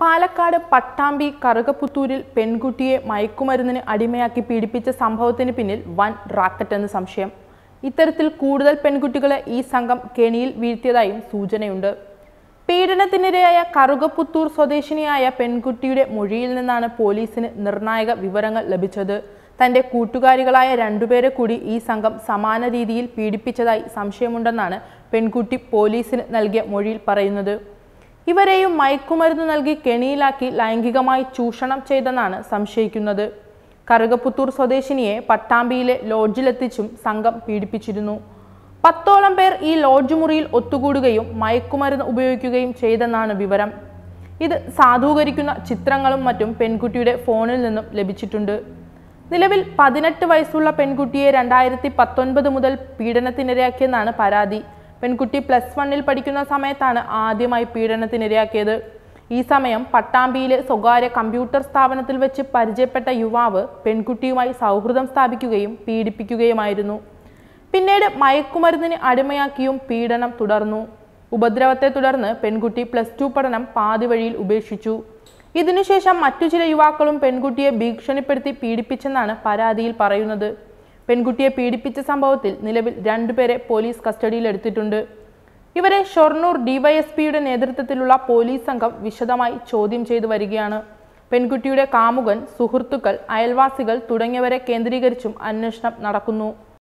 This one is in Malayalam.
പാലക്കാട് പട്ടാമ്പി കറുകപ്പുത്തൂരിൽ പെൺകുട്ടിയെ മയക്കുമരുന്നിന് അടിമയാക്കി പീഡിപ്പിച്ച സംഭവത്തിന് പിന്നിൽ വൻ റാക്കറ്റ് എന്ന് സംശയം ഇത്തരത്തിൽ കൂടുതൽ പെൺകുട്ടികളെ ഈ സംഘം കെണിയിൽ വീഴ്ത്തിയതായും സൂചനയുണ്ട് പീഡനത്തിനിരയായ കറുകപ്പുത്തൂർ സ്വദേശിനിയായ പെൺകുട്ടിയുടെ മൊഴിയിൽ നിന്നാണ് പോലീസിന് നിർണായക വിവരങ്ങൾ ലഭിച്ചത് തന്റെ കൂട്ടുകാരികളായ രണ്ടുപേരെ കൂടി ഈ സംഘം സമാന രീതിയിൽ പീഡിപ്പിച്ചതായി സംശയമുണ്ടെന്നാണ് പെൺകുട്ടി പോലീസിന് നൽകിയ മൊഴിയിൽ പറയുന്നത് ഇവരെയും മയക്കുമരുന്ന് നൽകി കെണിയിലാക്കി ലൈംഗികമായി ചൂഷണം ചെയ്തെന്നാണ് സംശയിക്കുന്നത് കറുകപ്പുത്തൂർ സ്വദേശിനിയെ പട്ടാമ്പിയിലെ ലോഡ്ജിലെത്തിച്ചും സംഘം പീഡിപ്പിച്ചിരുന്നു പത്തോളം പേർ ഈ ലോഡ്ജ് മുറിയിൽ ഒത്തുകൂടുകയും മയക്കുമരുന്ന് ഉപയോഗിക്കുകയും ചെയ്തെന്നാണ് വിവരം ഇത് സാധൂകരിക്കുന്ന ചിത്രങ്ങളും മറ്റും പെൺകുട്ടിയുടെ ഫോണിൽ നിന്നും ലഭിച്ചിട്ടുണ്ട് നിലവിൽ പതിനെട്ട് വയസ്സുള്ള പെൺകുട്ടിയെ രണ്ടായിരത്തി പത്തൊൻപത് മുതൽ പീഡനത്തിനിരയാക്കിയെന്നാണ് പരാതി പെൺകുട്ടി പ്ലസ് വണ്ണിൽ പഠിക്കുന്ന സമയത്താണ് ആദ്യമായി പീഡനത്തിനിരയാക്കിയത് ഈ സമയം പട്ടാമ്പിയിലെ സ്വകാര്യ കമ്പ്യൂട്ടർ സ്ഥാപനത്തിൽ വെച്ച് പരിചയപ്പെട്ട യുവാവ് പെൺകുട്ടിയുമായി സൗഹൃദം സ്ഥാപിക്കുകയും പീഡിപ്പിക്കുകയുമായിരുന്നു പിന്നീട് മയക്കുമരുന്നിന് അടിമയാക്കിയും പീഡനം തുടർന്നു ഉപദ്രവത്തെ തുടർന്ന് പെൺകുട്ടി പ്ലസ് ടു പഠനം പാതി വഴിയിൽ ഉപേക്ഷിച്ചു ഇതിനുശേഷം മറ്റു ചില യുവാക്കളും പെൺകുട്ടിയെ ഭീഷണിപ്പെടുത്തി പീഡിപ്പിച്ചെന്നാണ് പരാതിയിൽ പറയുന്നത് പെൺകുട്ടിയെ പീഡിപ്പിച്ച സംഭവത്തിൽ നിലവിൽ രണ്ടുപേരെ പോലീസ് കസ്റ്റഡിയിലെടുത്തിട്ടുണ്ട് ഇവരെ ഷൊർണൂർ ഡിവൈഎസ്പിയുടെ നേതൃത്വത്തിലുള്ള പോലീസ് സംഘം വിശദമായി ചോദ്യം ചെയ്തു വരികയാണ് പെൺകുട്ടിയുടെ കാമുകൻ സുഹൃത്തുക്കൾ അയൽവാസികൾ തുടങ്ങിയവരെ കേന്ദ്രീകരിച്ചും അന്വേഷണം നടക്കുന്നു